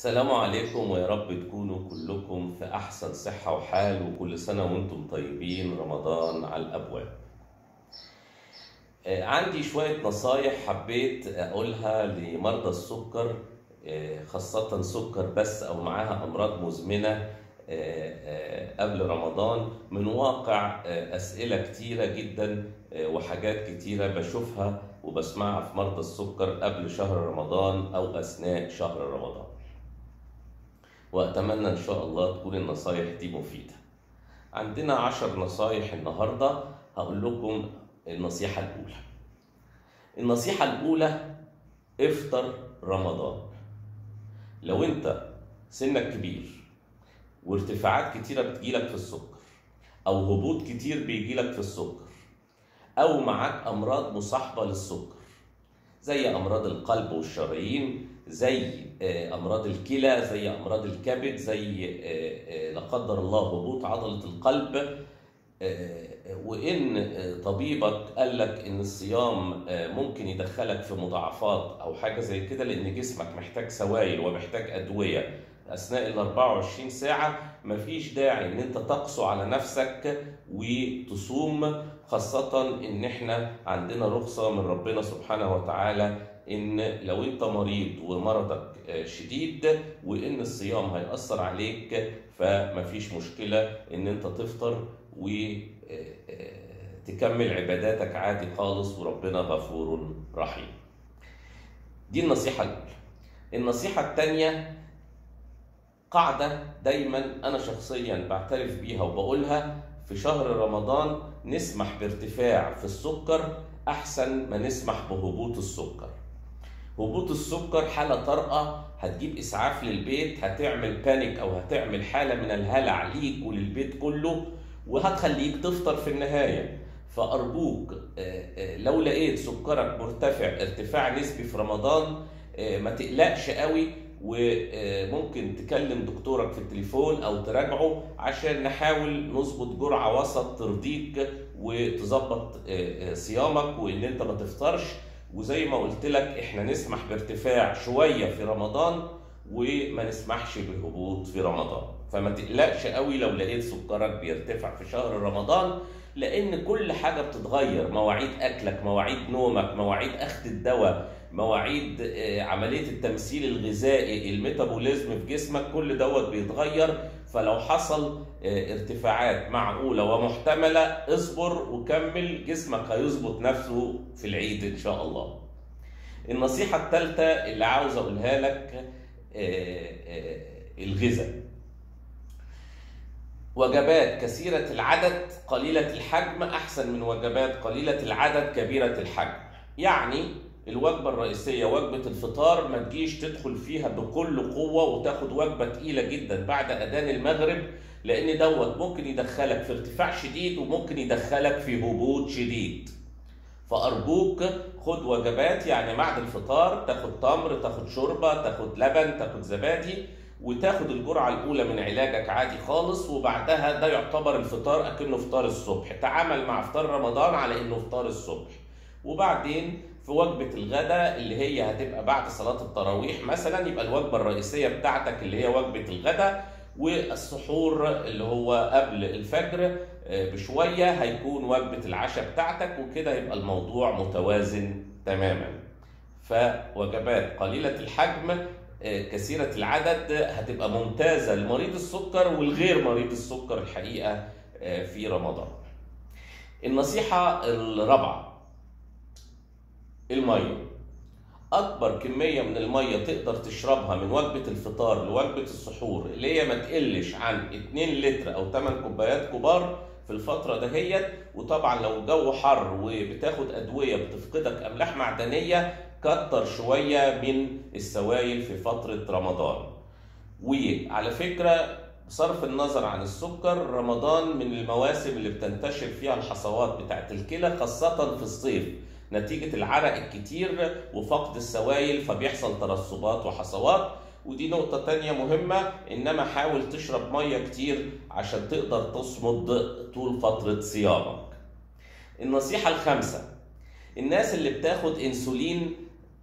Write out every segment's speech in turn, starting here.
السلام عليكم ويا رب تكونوا كلكم في أحسن صحة وحال وكل سنة وانتم طيبين رمضان على الأبواب آه، عندي شوية نصايح حبيت أقولها لمرضى السكر آه، خاصة سكر بس أو معاها أمراض مزمنة آه، آه، قبل رمضان من واقع آه، أسئلة كتيرة جدا آه، وحاجات كتيرة بشوفها وبسمعها في مرضى السكر قبل شهر رمضان أو أثناء شهر رمضان وأتمنى إن شاء الله تكون النصايح دي مفيدة عندنا عشر نصايح النهاردة هقول لكم النصيحة الأولى النصيحة الأولى افطر رمضان لو أنت سنك كبير وارتفاعات كتيرة بتجيلك في السكر أو هبوط كتير بيجيلك في السكر أو معاك أمراض مصاحبة للسكر زي أمراض القلب والشرايين زي آه، أمراض الكلى زي أمراض الكبد زي آه، آه، لا قدر الله هبوط عضلة القلب آه، وإن آه، طبيبك قال لك إن الصيام آه، ممكن يدخلك في مضاعفات أو حاجة زي كده لأن جسمك محتاج سوائل ومحتاج أدوية أثناء ال 24 ساعة مفيش داعي إن أنت تقسو على نفسك وتصوم خاصة إن إحنا عندنا رخصة من ربنا سبحانه وتعالى إن لو أنت مريض ومرضك آه، شديد وإن الصيام هيأثر عليك فمفيش مشكلة إن أنت تفطر وتكمل عباداتك عادي خالص وربنا غفور رحيم. دي النصيحة الأولى. النصيحة الثانية قاعدة دايما أنا شخصيا بعترف بيها وبقولها في شهر رمضان نسمح بارتفاع في السكر أحسن ما نسمح بهبوط السكر. هبوط السكر حالة طارئة هتجيب إسعاف للبيت هتعمل بانيك أو هتعمل حالة من الهلع ليك وللبيت كله وهتخليك تفطر في النهاية فأرجوك آه، آه، لو لقيت سكرك مرتفع ارتفاع نسبي في رمضان آه، ما تقلقش قوي وممكن تكلم دكتورك في التليفون او تراجعه عشان نحاول نظبط جرعه وسط ترضيك وتظبط آه، آه، صيامك وان انت ما تفطرش وزي ما قلت لك احنا نسمح بارتفاع شويه في رمضان وما نسمحش بهبوط في رمضان فما تقلقش قوي لو لقيت سكرك بيرتفع في شهر رمضان لان كل حاجه بتتغير مواعيد اكلك مواعيد نومك مواعيد اخذ الدواء مواعيد آه، عمليه التمثيل الغذائي الميتابوليزم في جسمك كل دوت بيتغير فلو حصل آه، ارتفاعات معقوله ومحتمله اصبر وكمل جسمك هيظبط نفسه في العيد ان شاء الله النصيحه الثالثه اللي عاوز اقولها لك آه، آه، الغذاء وجبات كثيرة العدد قليلة الحجم أحسن من وجبات قليلة العدد كبيرة الحجم يعني الوجبة الرئيسية وجبة الفطار ما تجيش تدخل فيها بكل قوة وتاخد وجبة تقيلة جدا بعد أذان المغرب لأن دوت ممكن يدخلك في ارتفاع شديد وممكن يدخلك في هبوط شديد فأرجوك خد وجبات يعني بعد الفطار تاخد تمر تاخد شوربة تاخد لبن تاخد زبادي وتاخد الجرعة الأولى من علاجك عادي خالص وبعدها ده يعتبر الفطار أكنه فطار الصبح تعامل مع فطار رمضان على إنه فطار الصبح وبعدين في وجبة الغداء اللي هي هتبقى بعد صلاة التراويح مثلا يبقى الوجبة الرئيسية بتاعتك اللي هي وجبة الغداء والسحور اللي هو قبل الفجر آه، بشوية هيكون وجبة العشاء بتاعتك وكده يبقى الموضوع متوازن تماما فوجبات قليلة الحجم آه، كثيرة العدد هتبقى ممتازة لمريض السكر والغير مريض السكر الحقيقة آه، في رمضان النصيحة الرابعة المية أكبر كمية من المية تقدر تشربها من وجبة الفطار لوجبة السحور اللي هي ما تقلش عن 2 لتر أو 8 كوبايات كبار في الفترة دهيت وطبعا لو الجو حر وبتاخد أدوية بتفقدك أملاح معدنية كتر شوية من السوائل في فترة رمضان وعلى فكرة بصرف النظر عن السكر رمضان من المواسم اللي بتنتشر فيها الحصوات بتاعت الكلى خاصة في الصيف نتيجة العرق الكتير وفقد السوائل فبيحصل ترسبات وحصوات ودي نقطة تانية مهمة إنما حاول تشرب مية كتير عشان تقدر تصمد طول فترة صيامك النصيحة الخامسة الناس اللي بتاخد انسولين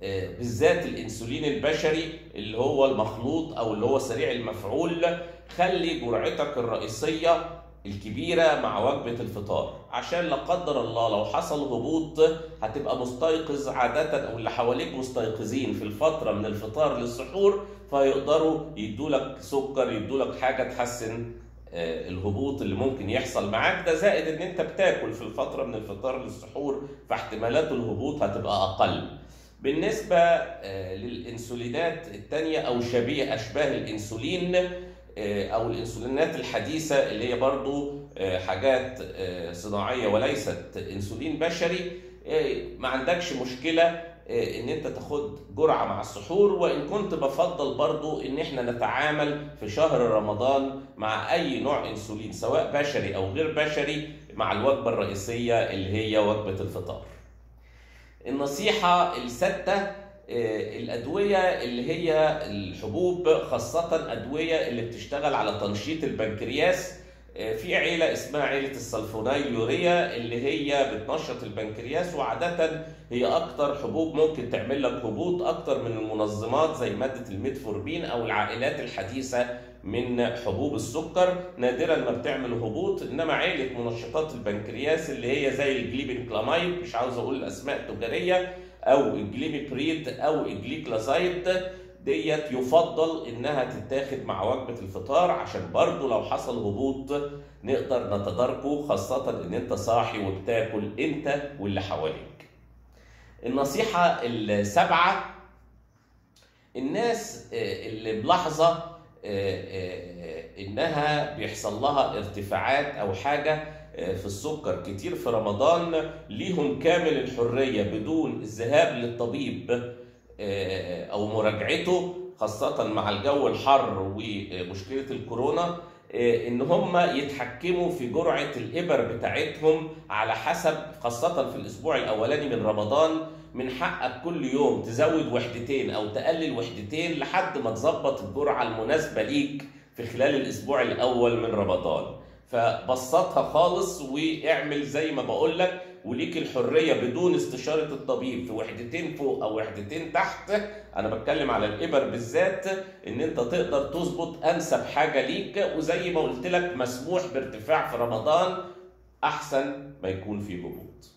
آه، بالذات الانسولين البشري اللي هو المخلوط او اللي هو سريع المفعول خلي جرعتك الرئيسيه الكبيره مع وجبه الفطار عشان لا قدر الله لو حصل هبوط هتبقى مستيقظ عاده او اللي حواليك مستيقظين في الفتره من الفطار للسحور فيقدروا يدولك سكر يدولك حاجه تحسن آه، الهبوط اللي ممكن يحصل معاك ده زائد ان انت بتاكل في الفتره من الفطار للسحور فاحتمالات الهبوط هتبقى اقل بالنسبه آه، للانسولينات التانية او شبيه اشباه الانسولين آه، او الانسولينات الحديثه اللي هي برضو آه، حاجات آه، صناعيه وليست انسولين بشري آه، ما عندكش مشكله آه، ان انت تاخد جرعه مع السحور وان كنت بفضل برضو ان احنا نتعامل في شهر رمضان مع اي نوع انسولين سواء بشري او غير بشري مع الوجبه الرئيسيه اللي هي وجبه الفطار النصيحه السادسه آه، الادويه اللي هي الحبوب خاصه ادويه اللي بتشتغل على تنشيط البنكرياس آه، في عيله اسمها عيله السلفونيلوريا اللي هي بتنشط البنكرياس وعاده هي اكتر حبوب ممكن تعمل لك هبوط اكتر من المنظمات زي ماده الميتفورمين او العائلات الحديثه من حبوب السكر نادرا ما بتعمل هبوط انما عيله منشطات البنكرياس اللي هي زي الجليبنكلاميد مش عاوز اقول الاسماء التجاريه او الجليميبريد او الجليكلازايد ديت يفضل انها تتاخد مع وجبه الفطار عشان برضو لو حصل هبوط نقدر نتداركه خاصه ان انت صاحي وبتاكل انت واللي حواليك. النصيحه السابعه الناس آه، اللي ملاحظه آه، آه، انها بيحصل لها ارتفاعات او حاجه آه، في السكر كتير في رمضان ليهم كامل الحريه بدون الذهاب للطبيب آه، او مراجعته خاصه مع الجو الحر ومشكله الكورونا آه، ان هم يتحكموا في جرعه الابر بتاعتهم على حسب خاصه في الاسبوع الاولاني من رمضان من حقك كل يوم تزود وحدتين او تقلل وحدتين لحد ما تظبط الجرعه المناسبه ليك في خلال الاسبوع الاول من رمضان فبسطها خالص واعمل زي ما بقول لك وليك الحريه بدون استشاره الطبيب في وحدتين فوق او وحدتين تحت انا بتكلم على الابر بالذات ان انت تقدر تظبط انسب حاجه ليك وزي ما قلت لك مسموح بارتفاع في رمضان احسن ما يكون في هبوط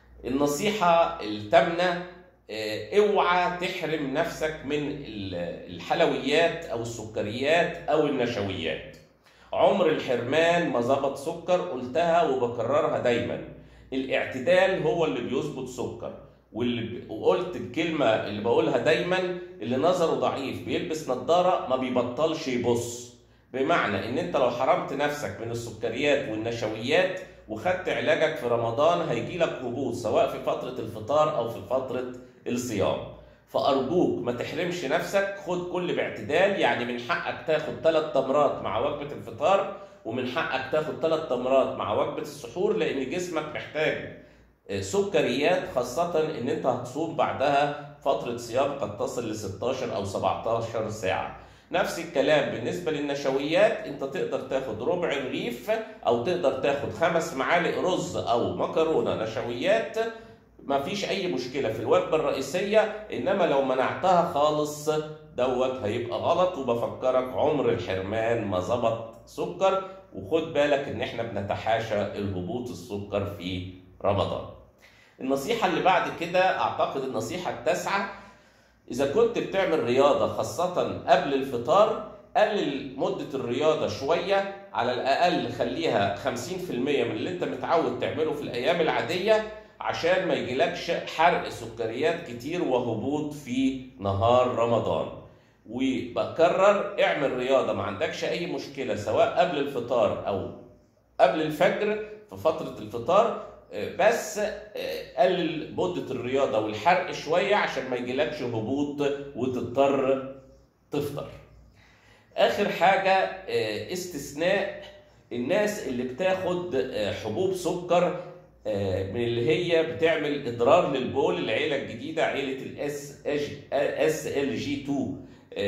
النصيحه الثامنه آه، اوعى تحرم نفسك من ال- الحلويات او السكريات او النشويات عمر الحرمان ما ظبط سكر قلتها وبكررها دايما الاعتدال هو اللي بيظبط سكر واللي وقلت الكلمه اللي بقولها دايما اللي نظره ضعيف بيلبس نظاره ما بيبطلش يبص بمعنى ان انت لو حرمت نفسك من السكريات والنشويات وخدت علاجك في رمضان هيجي لك هبوط سواء في فتره الفطار او في فتره الصيام فارجوك ما تحرمش نفسك خد كل باعتدال يعني من حقك تاخد ثلاث تمرات مع وجبه الفطار ومن حقك تاخد ثلاث تمرات مع وجبه السحور لان جسمك محتاج آه، سكريات خاصه ان انت هتصوم بعدها فتره صيام قد تصل ل 16 او 17 ساعه نفس الكلام بالنسبه للنشويات انت تقدر تاخد ربع رغيف او تقدر تاخد خمس معالق رز او مكرونه نشويات ما فيش اي مشكله في الوجبه الرئيسيه انما لو منعتها خالص دوت هيبقى غلط وبفكرك عمر الحرمان ما ظبط سكر وخد بالك ان احنا بنتحاشى الهبوط السكر في رمضان النصيحه اللي بعد كده اعتقد النصيحه التاسعه اذا كنت بتعمل رياضه خاصه قبل الفطار قلل مده الرياضه شويه على الاقل خليها 50% من اللي انت متعود تعمله في الايام العاديه عشان ما يجيلكش حرق سكريات كتير وهبوط في نهار رمضان وبكرر اعمل رياضه ما عندكش اي مشكله سواء قبل الفطار او قبل الفجر في فتره الفطار آه، بس آه، قلل مده الرياضه والحرق شويه عشان ما يجيلكش هبوط وتضطر تفطر اخر حاجه آه، استثناء الناس اللي بتاخد آه، حبوب سكر آه، من اللي هي بتعمل اضرار للبول العيله الجديده عيله الاس اس ال جي 2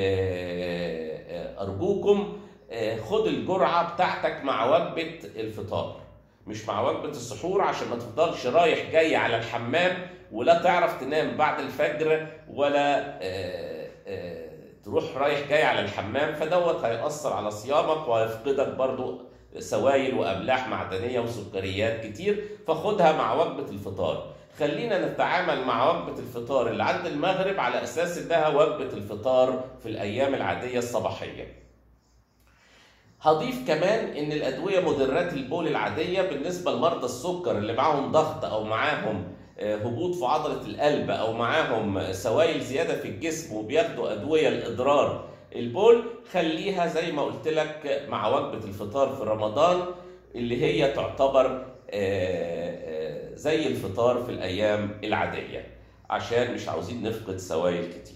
آه، ارجوكم آه، خد الجرعه بتاعتك مع وجبه الفطار مش مع وجبه السحور عشان ما تفضلش رايح جاي على الحمام ولا تعرف تنام بعد الفجر ولا آه، آه، تروح رايح جاي على الحمام فدوت هيأثر على صيامك وهيفقدك برضو سوائل واملاح معدنيه وسكريات كتير فخدها مع وجبه الفطار خلينا نتعامل مع وجبه الفطار اللي عند المغرب على اساس انها وجبه الفطار في الايام العاديه الصباحيه هضيف كمان ان الادويه مدرات البول العاديه بالنسبه لمرضى السكر اللي معاهم ضغط او معاهم آه، هبوط في عضله القلب او معاهم سوائل زياده في الجسم وبياخدوا ادويه لاضرار البول خليها زي ما قلت لك مع وجبه الفطار في رمضان اللي هي تعتبر آه، آه، زي الفطار في الايام العاديه عشان مش عاوزين نفقد سوائل كتير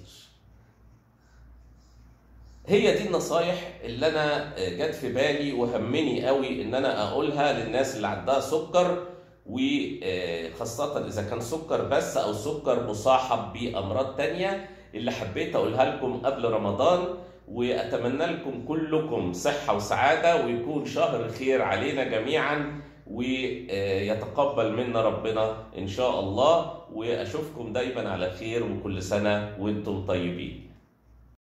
هي دي النصايح اللي انا جت في بالي وهمني قوي ان انا اقولها للناس اللي عندها سكر وخاصة إذا كان سكر بس أو سكر مصاحب بأمراض تانية اللي حبيت أقولها لكم قبل رمضان وأتمنى لكم كلكم صحة وسعادة ويكون شهر خير علينا جميعا ويتقبل منا ربنا إن شاء الله وأشوفكم دايما على خير وكل سنة وأنتم طيبين